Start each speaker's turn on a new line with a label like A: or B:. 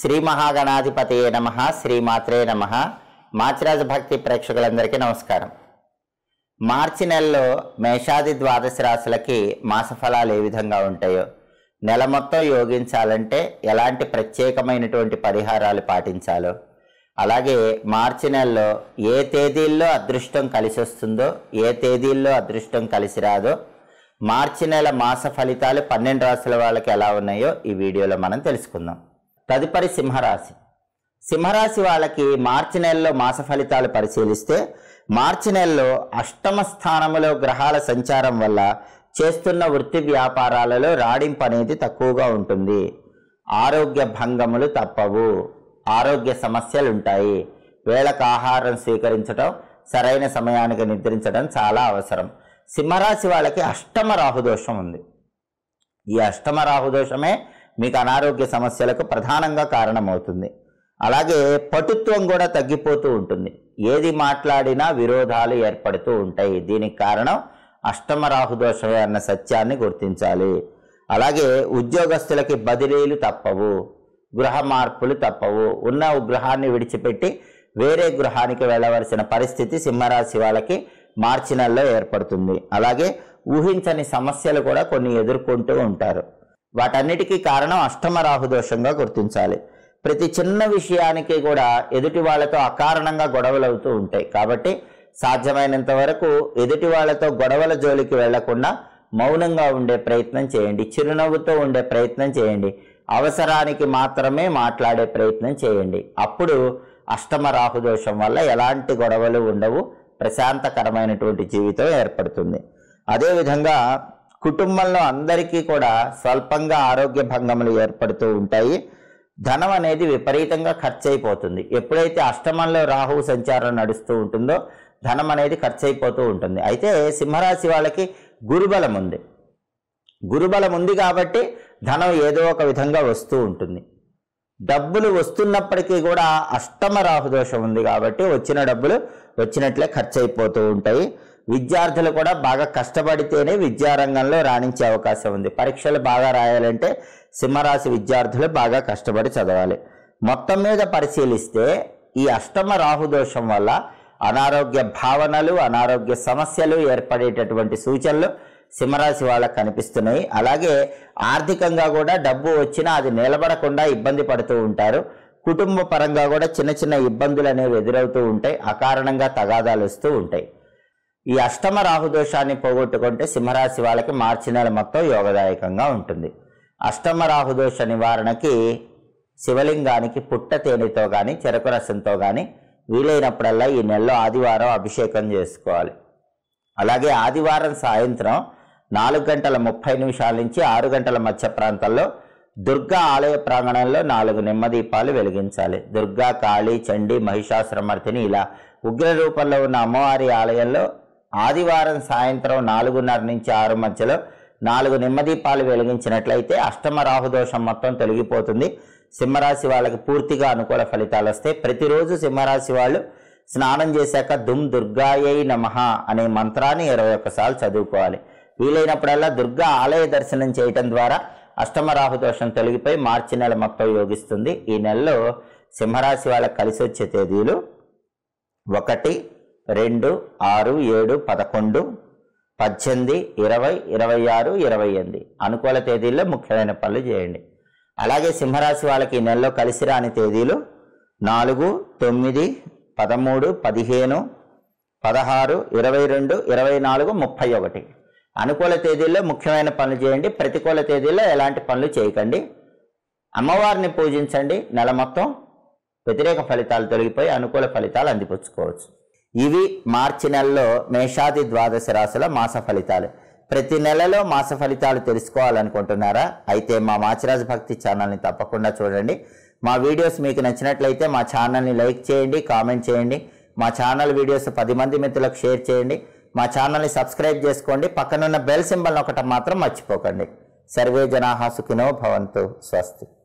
A: శ్రీ మహాగణాధిపతయే నమ శ్రీమాత్రే నమ మాచిరాజ భక్తి ప్రేక్షకులందరికీ నమస్కారం మార్చి నెలలో మేషాది ద్వాదశ రాశులకి మాస ఫలాలు ఏ విధంగా ఉంటాయో నెల మొత్తం యోగించాలంటే ఎలాంటి ప్రత్యేకమైనటువంటి పరిహారాలు పాటించాలో అలాగే మార్చి నెలలో ఏ తేదీల్లో అదృష్టం కలిసి వస్తుందో ఏ తేదీల్లో అదృష్టం కలిసి రాదో మార్చి నెల మాస ఫలితాలు పన్నెండు రాశుల వాళ్ళకి ఎలా ఉన్నాయో ఈ వీడియోలో మనం తెలుసుకుందాం తదుపరి సింహరాశి సింహరాశి వాళ్ళకి మార్చి నెలలో మాస ఫలితాలు పరిశీలిస్తే మార్చి నెలలో అష్టమ స్థానములో గ్రహాల సంచారం వల్ల చేస్తున్న వృత్తి వ్యాపారాలలో రాడింపు అనేది తక్కువగా ఉంటుంది ఆరోగ్య భంగములు తప్పవు ఆరోగ్య సమస్యలు ఉంటాయి వేళకు ఆహారం స్వీకరించడం సరైన సమయానికి నిద్రించడం చాలా అవసరం సింహరాశి వాళ్ళకి అష్టమ రాహుదోషం ఉంది ఈ అష్టమ రాహుదోషమే మీకు అనారోగ్య సమస్యలకు ప్రధానంగా కారణమవుతుంది అలాగే పటుత్వం కూడా తగ్గిపోతూ ఉంటుంది ఏది మాట్లాడినా విరోధాలు ఏర్పడుతూ ఉంటాయి దీనికి కారణం అష్టమ రాహుదోషమే అన్న సత్యాన్ని గుర్తించాలి అలాగే ఉద్యోగస్తులకి బదిలీలు తప్పవు గృహ మార్పులు తప్పవు ఉన్న గృహాన్ని విడిచిపెట్టి వేరే గృహానికి వెళ్ళవలసిన పరిస్థితి సింహరాశి వాళ్ళకి మార్చి నెలలో ఏర్పడుతుంది అలాగే ఊహించని సమస్యలు కూడా కొన్ని ఎదుర్కొంటూ ఉంటారు వాటన్నిటికీ కారణం అష్టమ రాహుదోషంగా గుర్తించాలి ప్రతి చిన్న విషయానికి కూడా ఎదుటి వాళ్ళతో అకారణంగా గొడవలు అవుతూ ఉంటాయి కాబట్టి సాధ్యమైనంత వరకు ఎదుటి వాళ్ళతో గొడవల జోలికి వెళ్లకుండా మౌనంగా ఉండే ప్రయత్నం చేయండి చిరునవ్వుతో ఉండే ప్రయత్నం చేయండి అవసరానికి మాత్రమే మాట్లాడే ప్రయత్నం చేయండి అప్పుడు అష్టమ రాహుదోషం వల్ల ఎలాంటి గొడవలు ఉండవు ప్రశాంతకరమైనటువంటి జీవితం ఏర్పడుతుంది అదేవిధంగా కుటుంబంలో అందరికీ కూడా స్వల్పంగా ఆరోగ్య భంగములు ఏర్పడుతూ ఉంటాయి ధనం అనేది విపరీతంగా ఖర్చు అయిపోతుంది ఎప్పుడైతే అష్టమంలో రాహువు సంచారం నడుస్తూ ఉంటుందో ధనం అనేది ఖర్చు అయిపోతూ ఉంటుంది అయితే సింహరాశి వాళ్ళకి గురుబలం ఉంది గురుబలం ఉంది కాబట్టి ధనం ఏదో ఒక విధంగా వస్తూ ఉంటుంది డబ్బులు వస్తున్నప్పటికీ కూడా అష్టమ రాహుదోషం ఉంది కాబట్టి వచ్చిన డబ్బులు వచ్చినట్లే ఖర్చు అయిపోతూ ఉంటాయి విద్యార్థులు కూడా బాగా కష్టపడితేనే విద్యారంగంలో రాణించే అవకాశం ఉంది పరీక్షలు బాగా రాయాలంటే సింహరాశి విద్యార్థులు బాగా కష్టపడి చదవాలి మొత్తం మీద పరిశీలిస్తే ఈ అష్టమ రాహుదోషం వల్ల అనారోగ్య భావనలు అనారోగ్య సమస్యలు ఏర్పడేటటువంటి సూచనలు సింహరాశి వాళ్ళకు కనిపిస్తున్నాయి అలాగే ఆర్థికంగా కూడా డబ్బు వచ్చినా అది నిలబడకుండా ఇబ్బంది పడుతూ ఉంటారు కుటుంబ పరంగా కూడా చిన్న చిన్న ఇబ్బందులు అనేవి ఎదురవుతూ ఉంటాయి అకారణంగా తగాదాలు వస్తూ ఉంటాయి ఈ అష్టమ రాహుదోషాన్ని పోగొట్టుకుంటే సింహరాశి వాళ్ళకి మార్చి నెల మొత్తం యోగదాయకంగా ఉంటుంది అష్టమ రాహుదోష నివారణకి శివలింగానికి పుట్ట తేనెతో కానీ చెరకు రసంతో కానీ వీలైనప్పుడల్లా ఈ నెలలో ఆదివారం అభిషేకం చేసుకోవాలి అలాగే ఆదివారం సాయంత్రం నాలుగు గంటల ముప్పై నిమిషాల నుంచి ఆరు గంటల మధ్య ప్రాంతాల్లో దుర్గా ఆలయ ప్రాంగణంలో నాలుగు నిమ్మదీపాలు వెలిగించాలి దుర్గా కాళీ చండి మహిషాసురమర్తిని ఇలా ఉగ్ర రూపంలో ఉన్న అమ్మవారి ఆలయంలో ఆదివారం సాయంత్రం నాలుగున్నర నుంచి ఆరు మధ్యలో నాలుగు నిమ్మదీపాలు వెలిగించినట్లయితే అష్టమ రాహుదోషం మొత్తం తొలగిపోతుంది సింహరాశి వాళ్ళకి పూర్తిగా అనుకూల ఫలితాలు వస్తాయి ప్రతిరోజు సింహరాశి వాళ్ళు స్నానం చేశాక దుమ్ దుర్గాయై నమః అనే మంత్రాన్ని ఇరవై ఒక్కసార్లు చదువుకోవాలి వీలైనప్పుడల్లా దుర్గా ఆలయ దర్శనం చేయటం ద్వారా అష్టమ రాహుదోషం తొలగిపోయి మార్చి నెల మొత్తం యోగిస్తుంది ఈ నెలలో సింహరాశి వాళ్ళకి కలిసి వచ్చే తేదీలు ఒకటి రెండు ఆరు ఏడు పదకొండు పద్దెనిమిది ఇరవై ఇరవై ఆరు ఇరవై ఎనిమిది అనుకూల తేదీల్లో ముఖ్యమైన పనులు చేయండి అలాగే సింహరాశి వాళ్ళకి ఈ నెలలో కలిసి రాని తేదీలు నాలుగు తొమ్మిది పదమూడు పదిహేను పదహారు ఇరవై రెండు ఇరవై నాలుగు ముప్పై ఒకటి అనుకూల తేదీల్లో ముఖ్యమైన పనులు చేయండి ప్రతికూల తేదీల్లో ఎలాంటి పనులు చేయకండి అమ్మవారిని పూజించండి నెల మొత్తం వ్యతిరేక ఫలితాలు తొలగిపోయి అనుకూల ఫలితాలు అందిపుచ్చుకోవచ్చు ఇవి మార్చి నెలలో మేషాది ద్వాదశ రాశుల మాస ఫలితాలు ప్రతి నెలలో మాస ఫలితాలు తెలుసుకోవాలనుకుంటున్నారా అయితే మా మాచిరాజ్ భక్తి ఛానల్ని తప్పకుండా చూడండి మా వీడియోస్ మీకు నచ్చినట్లయితే మా ఛానల్ని లైక్ చేయండి కామెంట్ చేయండి మా ఛానల్ వీడియోస్ పది మంది మిత్రులకు షేర్ చేయండి మా ఛానల్ని సబ్స్క్రైబ్ చేసుకోండి పక్కనున్న బెల్ సింబల్ ఒకటి మాత్రం మర్చిపోకండి సర్వే జనాహా సుఖినో భవంతు స్వస్తి